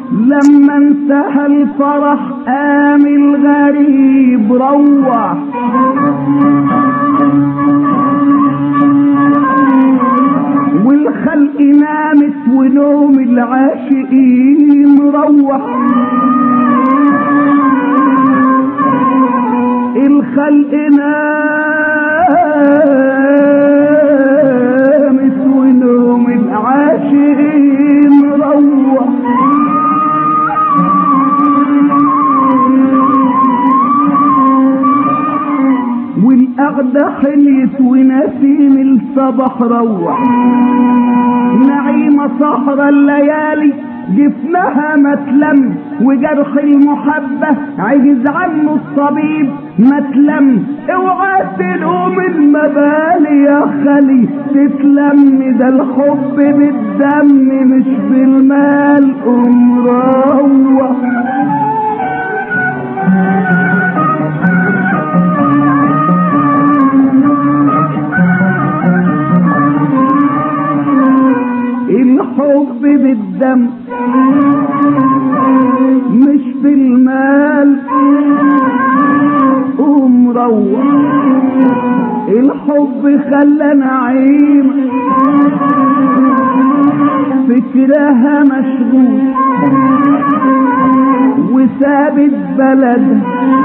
لما انتهى الفرح قام الغريب روح والخلق نامت ونوم العاشقين روح الخلق نامت ونوم العاشقين روح والقعدة حليت ونسيم الصبح روح نعيمة سهرة الليالي جفنها ما تلم وجرح المحبة عجز عنه الطبيب ما تلم اوعى تلوم المبالي يا خلي تتلم ده الحب بالدم مش بالمال قوم روح الحب بالدم مش بالمال قوم روح الحب خلى نعيم فكرها مشغول وسابت بلد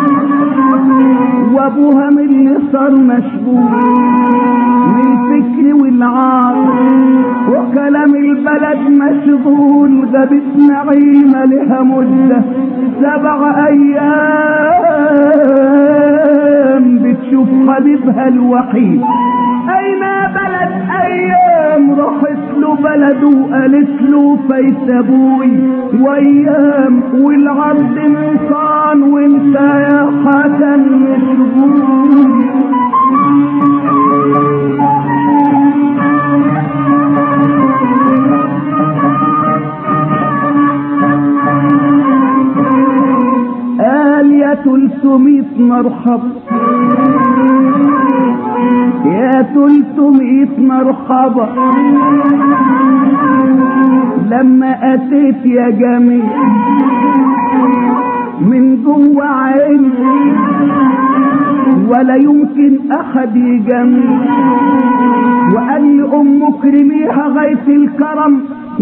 وابوها من اللي صار مشغول من الفكر والعار وكلام البلد مشغول غابت نعيمة لها مدة سبع أيام بتشوف حبيبها الوحيد أين بلد أيام راحت له بلده وقالت له فايت أبوي وأيام والعبد نصان وانت يا حسن مشغول قال يا تلتمية مرحب يا تلتمية مرحبا لما اتيت يا جميل من جوه عيني ولا يمكن احد يجمل وقال لي ام كرميها غايه الكرم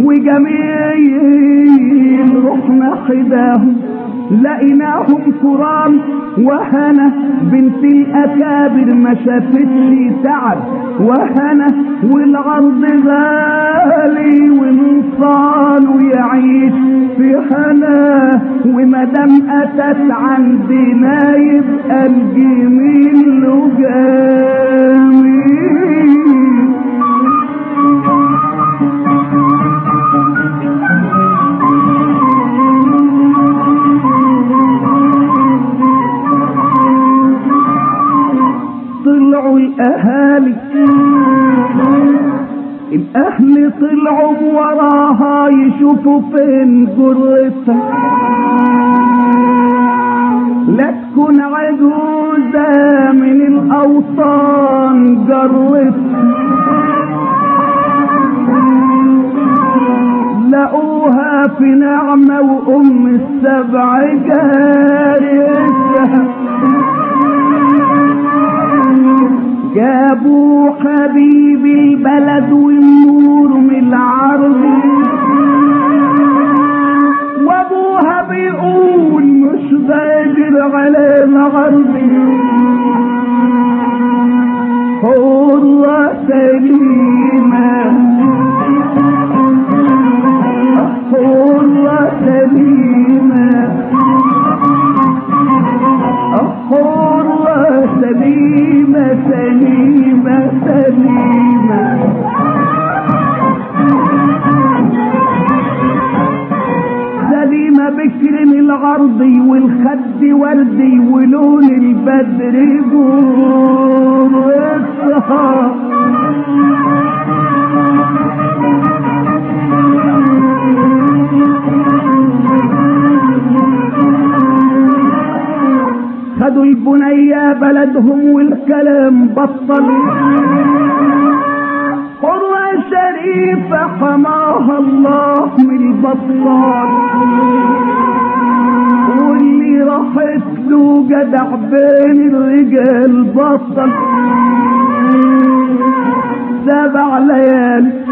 وجميل رحنا حداهم لقيناهم كرام وهنا بنت الاكابر ما شافتش تعب وهنا والعرض غالي ومنصان يعيش في هنا ومدام اتت عندنا يبقى الجميل له جميل طلعوا الاهالي الاهل طلعوا وراها يشوفوا فين جرتها لا تكون عجوزة من الاوطان جرتها لقوها في نعمة وام السبع جارتها جابوا حبيب البلد والنور من العرض وابوها بيقول مش قادر على العرض حرة سليمة حرة سليمة حرة سليمة سليمة سليمة سليمة بكر من العرضي والخد وردي ولون البدر جور الصحاب خدوا البنية بلدهم والكلام بطل قرى شريفة حماها الله من البطال راحت له جدع بين الرجال بطل سبع ليالي